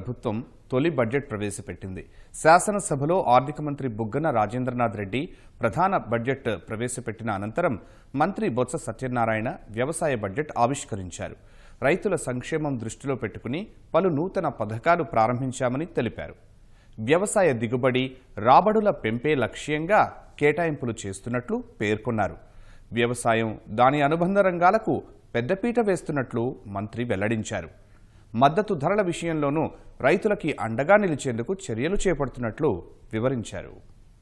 ప్రభుత్వం తొలి బడ్జెట్ ప్రవేశపెట్టింది శాసనసభలో ఆర్థిక మంత్రి బుగ్గన రాజేంద్రనాథ్ రెడ్డి ప్రధాన బడ్జెట్ ప్రవేశపెట్టిన అనంతరం మంత్రి బొత్స సత్యనారాయణ వ్యవసాయ బడ్జెట్ ఆవిష్కరించారు రైతుల సంక్షేమం దృష్టిలో పెట్టుకుని పలు నూతన పథకాలు ప్రారంభించామని తెలిపారు వ్యవసాయ దిగుబడి రాబడుల పెంపే లక్ష్యంగా కేటాయింపులు చేస్తున్నట్లు పేర్కొన్నారు వ్యవసాయం దాని అనుబంధ రంగాలకు పెద్దపీట వేస్తున్నట్లు మంత్రి వెల్లడించారు మద్దతు ధరల విషయంలోనూ రైతులకి అండగా నిలిచేందుకు చర్యలు చేపడుతున్నట్లు వివరించారు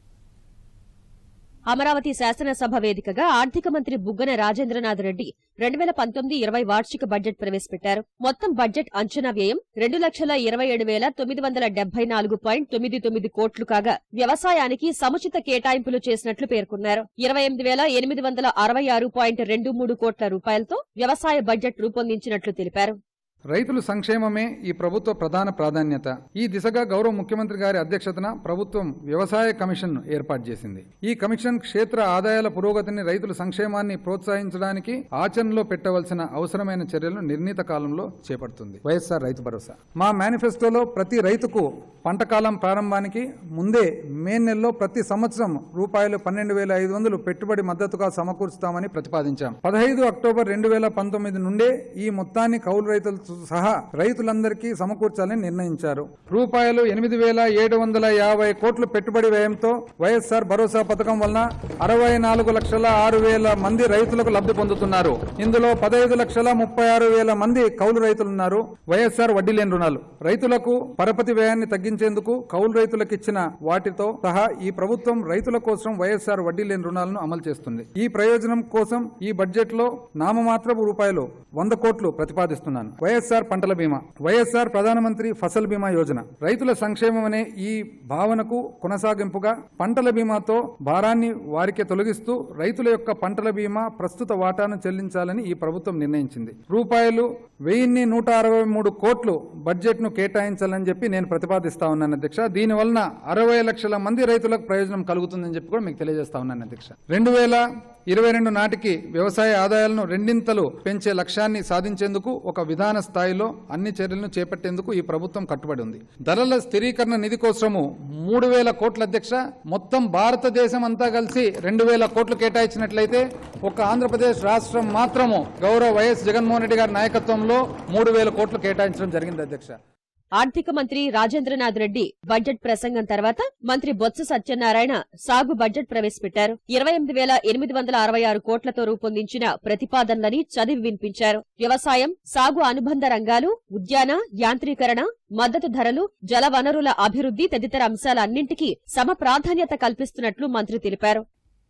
అమరావతి శాసనసభ వేదికగా ఆర్థిక మంత్రి బుగ్గన రాజేంద్రనాథ్ రెడ్డి రెండు వేల పంతొమ్మిది ఇరవై వార్షిక బడ్జెట్ ప్రవేశపెట్టారు మొత్తం బడ్జెట్ అంచనా వ్యయం రెండు లక్షల ఇరవై ఏడు వేల తొమ్మిది వందల డెబ్బై నాలుగు పాయింట్ తొమ్మిది తొమ్మిది కోట్లు కాగా వ్యవసాయానికి సముచిత కేటాయింపులు చేసినట్లు పేర్కొన్నారు ఇరవై ఎనిమిది వేల ఎనిమిది వందల అరవై ఆరు పాయింట్ రెండు మూడు కోట్ల రూపాయలతో వ్యవసాయ బడ్జెట్ రూపొందించినట్లు తెలిపారు రైతుల సంక్షేమమే ఈ ప్రభుత్వ ప్రధాన ప్రాధాన్యత ఈ దిశగా గౌరవ ముఖ్యమంత్రి గారి అధ్యక్షతన ప్రభుత్వం వ్యవసాయ కమిషన్ ఏర్పాటు చేసింది ఈ కమిషన్ క్షేత్ర ఆదాయాల పురోగతిని రైతుల సంక్షేమాన్ని ప్రోత్సహించడానికి ఆచరణలో పెట్టవలసిన అవసరమైన చర్యలను నిర్ణీత కాలంలో చేపడుతుంది వైఎస్ఆర్ రైతు భరోసా మా మేనిఫెస్టోలో ప్రతి రైతుకు పంట కాలం ప్రారంభానికి ముందే మే నెలలో ప్రతి సంవత్సరం రూపాయలు పన్నెండు వేల ఐదు వందలు పెట్టుబడి మద్దతుగా సమకూరుస్తామని ప్రతిపాదించాం పదహైదు అక్టోబర్ రెండు వేల పంతొమ్మిది నుండే ఈ మొత్తాన్ని కౌలు రైతులతో సహా రైతులందరికీ సమకూర్చాలని నిర్ణయించారు రూపాయలు ఎనిమిది వేల ఏడు వందల యాభై కోట్ల పెట్టుబడి వ్యయంతో వైఎస్ఆర్ భరోసా పథకం వలన అరవై నాలుగు లక్షల ఆరు వేల మంది రైతులకు లబ్ధి పొందుతున్నారు ఇందులో పదహైదు లక్షల ముప్పై ఆరు వేల మంది కౌలు రైతులున్నారు వైఎస్ఆర్ వడ్డీ లేని రుణాలు రైతులకు పరపతి వ్యయాన్ని తగ్గించేందుకు కౌలు రైతులకు ఇచ్చిన వాటితో సహా ఈ ప్రభుత్వం రైతుల కోసం వైఎస్ఆర్ వడ్డీ లేని రుణాలను అమలు చేస్తుంది ఈ ప్రయోజనం కోసం ఈ బడ్జెట్ లో నామమాత్రపు రూపాయలు వంద కోట్లు ప్రతిపాదిస్తున్నాను వైఎస్ఆర్ పంటల బీమా వైఎస్ఆర్ ప్రధానమంత్రి ఫసల్ బీమా యోజన రైతుల సంక్షేమం అనే ఈ భావనకు కొనసాగింపుగా పంటల బీమాతో భారాన్ని వారికి తొలగిస్తూ రైతుల యొక్క పంటల బీమా ప్రస్తుత వాటాను చెల్లించాలని ఈ ప్రభుత్వం నిర్ణయించింది రూపాయలు వెయ్యిన్ని నూట అరవై మూడు కోట్లు బడ్జెట్ ను కేటాయించాలని చెప్పి నేను ప్రతిపాదిస్తా ఉన్నాను అధ్యక్ష దీని వలన అరవై లక్షల మంది రైతులకు ప్రయోజనం కలుగుతుందని చెప్పి కూడా మీకు తెలియజేస్తా ఉన్నాను అధ్యక్ష రెండు వేల ఇరవై రెండు నాటికి వ్యవసాయ ఆదాయాలను రెండింతలు పెంచే లక్ష్యాన్ని సాధించేందుకు ఒక విధాన స్థాయిలో అన్ని చర్యలను చేపట్టేందుకు ఈ ప్రభుత్వం కట్టుబడి ఉంది ధరల స్థిరీకరణ నిధి కోసము మూడు వేల కోట్ల అధ్యక్ష మొత్తం భారతదేశం అంతా కలిసి రెండు వేల కోట్లు కేటాయించినట్లయితే ఒక ఆంధ్రప్రదేశ్ రాష్ట్రం మాత్రము గౌరవ వైఎస్ జగన్మోహన్ రెడ్డి గారి నాయకత్వంలో మూడు వేల కోట్లు కేటాయించడం జరిగింది అధ్యక్ష ఆర్థిక మంత్రి రాజేంద్రనాథ్ రెడ్డి బడ్జెట్ ప్రసంగం తర్వాత మంత్రి బొత్స సత్యనారాయణ సాగు బడ్జెట్ ప్రవేశపెట్టారు ఇరవై ఎనిమిది వేల ఎనిమిది వందల అరవై ఆరు కోట్లతో రూపొందించిన ప్రతిపాదనలని చదివి వినిపించారు వ్యవసాయం సాగు అనుబంధ రంగాలు ఉద్యాన యాంత్రీకరణ మద్దతు ధరలు జల వనరుల అభివృద్ధి తదితర అంశాలన్నింటికీ సమ ప్రాధాన్యత కల్పిస్తున్నట్లు మంత్రి తెలిపారు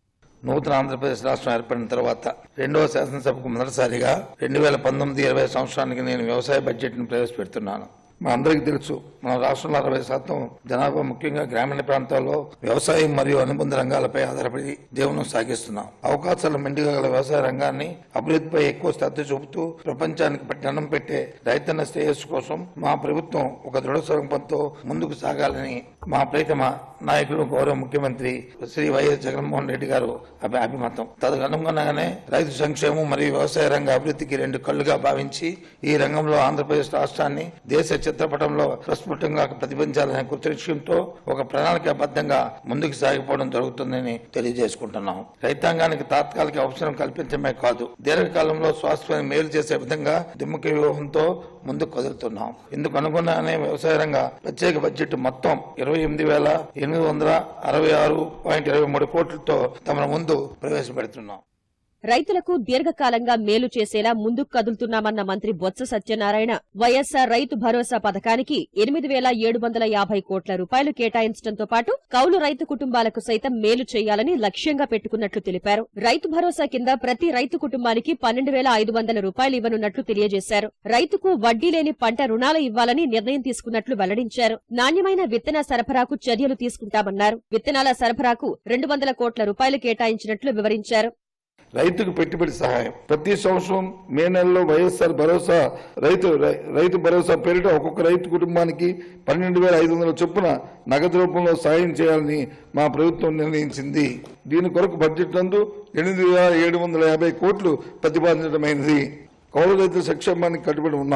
నూతన ఆంధ్రప్రదేశ్ రాష్ట్రం ఏర్పడిన తర్వాత రెండవ శాసనసభకు మొదటిసారిగా రెండు వేల పంతొమ్మిది ఇరవై సంవత్సరానికి నేను వ్యవసాయ బడ్జెట్ ను ప్రవేశపెడుతున్నాను మా అందరికీ తెలుసు మన రాష్ట్రంలో అరవై శాతం జనాభా ముఖ్యంగా గ్రామీణ ప్రాంతాల్లో వ్యవసాయం మరియు అనుబంధ రంగాలపై ఆధారపడి జీవనం సాగిస్తున్నాం అవకాశాలు మెండుగా గల వ్యవసాయ రంగాన్ని అభివృద్ధిపై ఎక్కువ శ్రద్ధ చూపుతూ ప్రపంచానికి పట్టణం పెట్టే రైతన్న శ్రేయస్సు కోసం మా ప్రభుత్వం ఒక దృఢ స్వరూపంతో ముందుకు సాగాలని మా ప్రీతమ నాయకుడు గౌరవ ముఖ్యమంత్రి శ్రీ వైఎస్ జగన్మోహన్ రెడ్డి గారు అభి అభిమతం తదనుగుణంగానే రైతు సంక్షేమం మరియు వ్యవసాయ రంగ అభివృద్ధికి రెండు కళ్లుగా భావించి ఈ రంగంలో ఆంధ్రప్రదేశ్ రాష్ట్రాన్ని దేశ చిత్రపటంలో ప్రస్ఫుటంగా ప్రతిబించాలనే కృతనిశ్చయంతో ఒక ప్రణాళికాబద్ధంగా ముందుకు సాగిపోవడం జరుగుతుందని తెలియజేసుకుంటున్నాం రైతాంగానికి తాత్కాలిక అవసరం కల్పించడమే కాదు దీర్ఘకాలంలో స్వాస్థ్యాన్ని మేలు చేసే విధంగా దిమ్మక వ్యూహంతో ముందుకు కదులుతున్నాం ఇందుకు అనుగుణంగానే వ్యవసాయ రంగ ప్రత్యేక బడ్జెట్ మొత్తం ఇరవై ఎనిమిది వేల ఎనిమిది వందల అరవై ఆరు పాయింట్ ఇరవై మూడు కోట్లతో తమ ముందు ప్రవేశపెడుతున్నాం రైతులకు దీర్ఘకాలంగా మేలు చేసేలా ముందుకు కదులుతున్నామన్న మంత్రి బొత్స సత్యనారాయణ వైఎస్సార్ రైతు భరోసా పథకానికి ఎనిమిది వేల ఏడు వందల యాభై కోట్ల రూపాయలు కేటాయించడంతో పాటు కౌలు రైతు కుటుంబాలకు సైతం మేలు చేయాలని లక్ష్యంగా పెట్టుకున్నట్లు తెలిపారు రైతు భరోసా కింద ప్రతి రైతు కుటుంబానికి పన్నెండు వేల ఐదు వందల రూపాయలు ఇవ్వనున్నట్లు తెలియజేశారు రైతుకు వడ్డీ లేని పంట రుణాలు ఇవ్వాలని నిర్ణయం తీసుకున్నట్లు వెల్లడించారు నాణ్యమైన విత్తన సరఫరాకు చర్యలు తీసుకుంటామన్నారు విత్తనాల సరఫరాకు రెండు వందల కోట్ల రూపాయలు కేటాయించినట్లు వివరించారు రైతుకు పెట్టుబడి సహాయం ప్రతి సంవత్సరం మే నెలలో వైఎస్ఆర్ భరోసా రైతు రై- రైతు భరోసా పేరిట ఒక్కొక్క రైతు కుటుంబానికి పన్నెండు వేల ఐదు వందల చొప్పున నగదు రూపంలో సాయం చేయాలని మా ప్రభుత్వం నిర్ణయించింది దీని కొరకు బడ్జెట్ నందు ఎనిమిది వేల ఏడు వందల యాభై కోట్లు ప్రతిపాదించడమైనది కౌలు రైతుల సంక్షేమానికి కట్టుబడి ఉన్నాం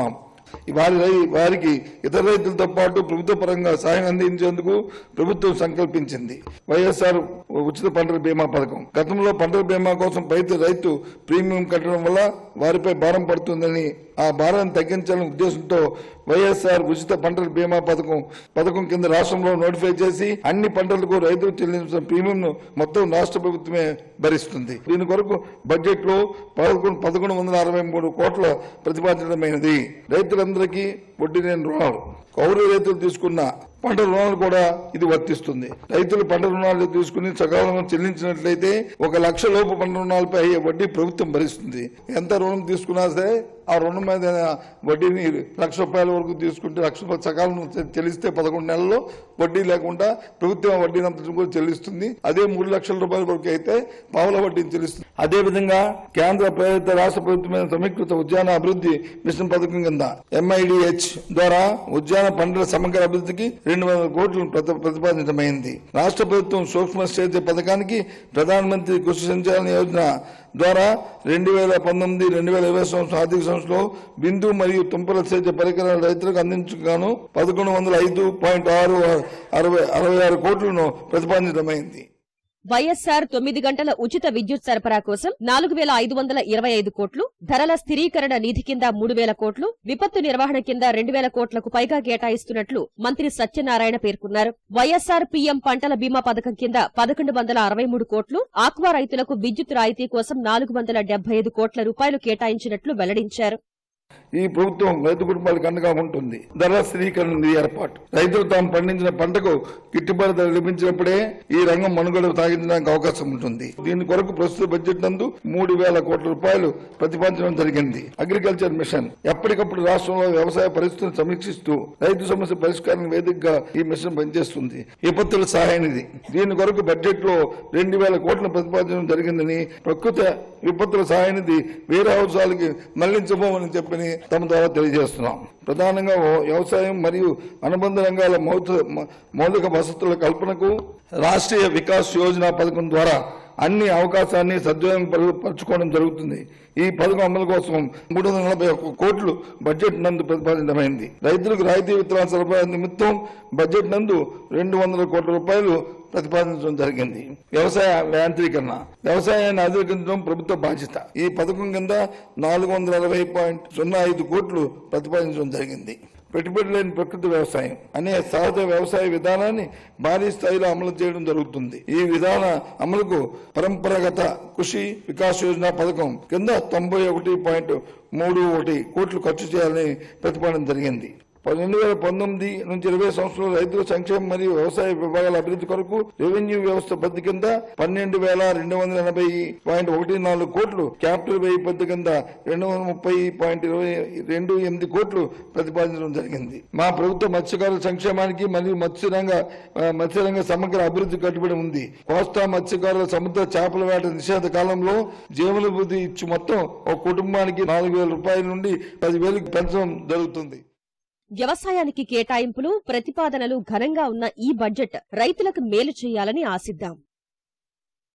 వారి రై- వారికి ఇతర రైతులతో పాటు ప్రభుత్వ పరంగా సాయం అందించేందుకు ప్రభుత్వం సంకల్పించింది వైఎస్ఆర్ ఉచిత పంటల బీమా పథకం గతంలో పంటల బీమా కోసం రైతు రైతు ప్రీమియం కట్టడం వల్ల వారిపై భారం పడుతుందని ఆ భారాన్ని తగ్గించాలనే ఉద్దేశంతో వైఎస్ఆర్ ఉచిత పంటల బీమా పథకం పథకం కింద రాష్ట్రంలో నోటిఫై చేసి అన్ని పంటలకు రైతులు చెల్లించిన ప్రీమియంను మొత్తం రాష్ట్ర ప్రభుత్వమే భరిస్తుంది దీని కొరకు బడ్జెట్ లో పదకొండు పదకొండు వందల అరవై మూడు కోట్ల ప్రతిపాదితమైనది రైతులందరికీ వడ్డీ లేని రుణాలు కౌలు రైతులు తీసుకున్న పంట రుణాలు కూడా ఇది వర్తిస్తుంది రైతులు పంట రుణాలు తీసుకుని సకాలంలో చెల్లించినట్లయితే ఒక లక్ష లోపు పంట రుణాలపై అయ్యే వడ్డీ ప్రభుత్వం భరిస్తుంది ఎంత రుణం తీసుకున్నా సరే ఆ రుణం మీద వడ్డీని లక్ష రూపాయల వరకు తీసుకుంటే లక్ష రూపాయలు సకాలంలో చె- చెల్లిస్తే పదకొండు నెలల్లో వడ్డీ లేకుండా ప్రభుత్వం ఆ వడ్డీని అంతటిని కూడా చెల్లిస్తుంది అదే మూడు లక్షల రూపాయల వరకు అయితే పావుల వడ్డీని చెల్లిస్తుంది అదే విధంగా కేంద్ర ప్రభుత్వ రాష్ట్ర ప్రభుత్వమైన సమీకృత ఉద్యాన అభివృద్ధి మిషన్ పథకం కింద ఎంఐడిహెచ్ ద్వారా ఉద్యాన పంటల సమగ్ర అభివృద్ధికి రెండు వందల కోట్లు ప్రతి- ప్రతిపాదించమైంది రాష్ట్ర ప్రభుత్వం సూక్ష్మ సేద్య పథకానికి ప్రధానమంత్రి కృషి సంచాలన యోజన ద్వారా రెండు వేల పంతొమ్మిది రెండు వేల ఇరవై సంవత్సరం ఆర్థిక సంవత్సరంలో బిందు మరియు తుంపల సేద్య పరికరాలు రైతులకు అందించగాను పదకొండు వందల ఐదు పాయింట్ ఆరు అరవై అరవై ఆరు కోట్లను ప్రతిపాదించడమైంది వైఎస్సార్ తొమ్మిది గంటల ఉచిత విద్యుత్ సరఫరా కోసం నాలుగు వేల ఐదు వందల ఇరవై ఐదు కోట్లు ధరల స్థిరీకరణ నిధి కింద మూడు వేల కోట్లు విపత్తు నిర్వహణ కింద రెండు వేల కోట్లకు పైగా కేటాయిస్తున్నట్లు మంత్రి సత్యనారాయణ పేర్కొన్నారు వైఎస్సార్ పీఎం పంటల బీమా పథకం కింద పదకొండు వందల అరవై మూడు కోట్లు ఆక్వా రైతులకు విద్యుత్ రాయితీ కోసం నాలుగు వందల డెబ్బై ఐదు కోట్ల రూపాయలు కేటాయించినట్లు వెల్లడించారు ఈ ప్రభుత్వం రైతు కుటుంబాలకు అండగా ఉంటుంది ధరల స్థిరీకరణ నిధి ఏర్పాటు రైతులు తాము పండించిన పంటకు గిట్టుబాటు ధర లభించినప్పుడే ఈ రంగం మనుగడ సాగించడానికి అవకాశం ఉంటుంది దీని కొరకు ప్రస్తుత బడ్జెట్ నందు మూడు వేల కోట్ల రూపాయలు ప్రతిపాదించడం జరిగింది అగ్రికల్చర్ మిషన్ ఎప్పటికప్పుడు రాష్ట్రంలో వ్యవసాయ పరిస్థితులను సమీక్షిస్తూ రైతు సమస్య పరిష్కారం వేదికగా ఈ మిషన్ పనిచేస్తుంది విపత్తుల సహాయ నిధి దీని కొరకు బడ్జెట్ లో రెండు వేల కోట్ల ప్రతిపాదించడం జరిగిందని ప్రకృతి విపత్తుల సహాయ నిధి వేరే అవసరాలకి మళ్లించబోమని చెప్పని తమ ద్వారా తెలియజేస్తున్నాం ప్రధానంగా ఓ- వ్యవసాయం మరియు అనుబంధ రంగాల మౌత- మ- మౌలిక వసతుల కల్పనకు రాష్ట్రీయ వికాస్ యోజన పథకం ద్వారా అన్ని అవకాశాన్ని సద్వినియోగం పరు- పరచుకోవడం జరుగుతుంది ఈ పథకం అమలు కోసం మూడు వందల నలభై ఒక్క కోట్లు బడ్జెట్ నందు ప్రతిపాదితమైంది రైతులకు రాయితీ విత్తనాల సరఫరా నిమిత్తం బడ్జెట్ నందు రెండు వందల కోట్ల రూపాయలు ప్రతిపాదించడం జరిగింది వ్యవసాయ యాంత్రీకరణ వ్యవసాయాన్ని ఆధునికించడం ప్రభుత్వ బాధ్యత ఈ పథకం కింద నాలుగు వందల అరవై పాయింట్ సున్నా ఐదు కోట్లు ప్రతిపాదించడం జరిగింది పెట్టుబడి లేని ప్రకృతి వ్యవసాయం అనే సహజ వ్యవసాయ విధానాన్ని భారీ స్థాయిలో అమలు చేయడం జరుగుతుంది ఈ విధాన అమలుకు పరంపరాగత కృషి వికాస్ యోజన పథకం కింద తొంభై ఒకటి పాయింట్ మూడు ఒకటి కోట్లు ఖర్చు చేయాలని ప్రతిపాదన జరిగింది రెండు వేల పంతొమ్మిది నుంచి ఇరవై సంవత్సరంలో రైతుల సంక్షేమం మరియు వ్యవసాయ విభాగాల అభివృద్ధి కొరకు రెవెన్యూ వ్యవస్థ పద్ధతి కింద పన్నెండు వేల రెండు వందల ఎనభై పాయింట్ ఒకటి నాలుగు కోట్లు క్యాపిటల్ వ్యయ పద్ధతి కింద రెండు వందల ముప్పై పాయింట్ ఇరవై రెండు ఎనిమిది కోట్లు ప్రతిపాదించడం జరిగింది మా ప్రభుత్వ మత్స్యకారుల సంక్షేమానికి మరియు మత్స్యరంగ ఆ, మత్స్యరంగ సమగ్ర అభివృద్ధి కట్టుబడి ఉంది కోస్తా మత్స్యకారుల సముద్ర చేపల వేట నిషేధ కాలంలో జీవనభూతి ఇచ్చి మొత్తం ఒక కుటుంబానికి నాలుగు వేల రూపాయల నుండి పదివేలకు పెంచడం జరుగుతుంది వ్యవసాయానికి కేటాయింపులు ప్రతిపాదనలు ఘనంగా ఉన్న ఈ బడ్జెట్ రైతులకు మేలు చేయాలని ఆశిద్దాం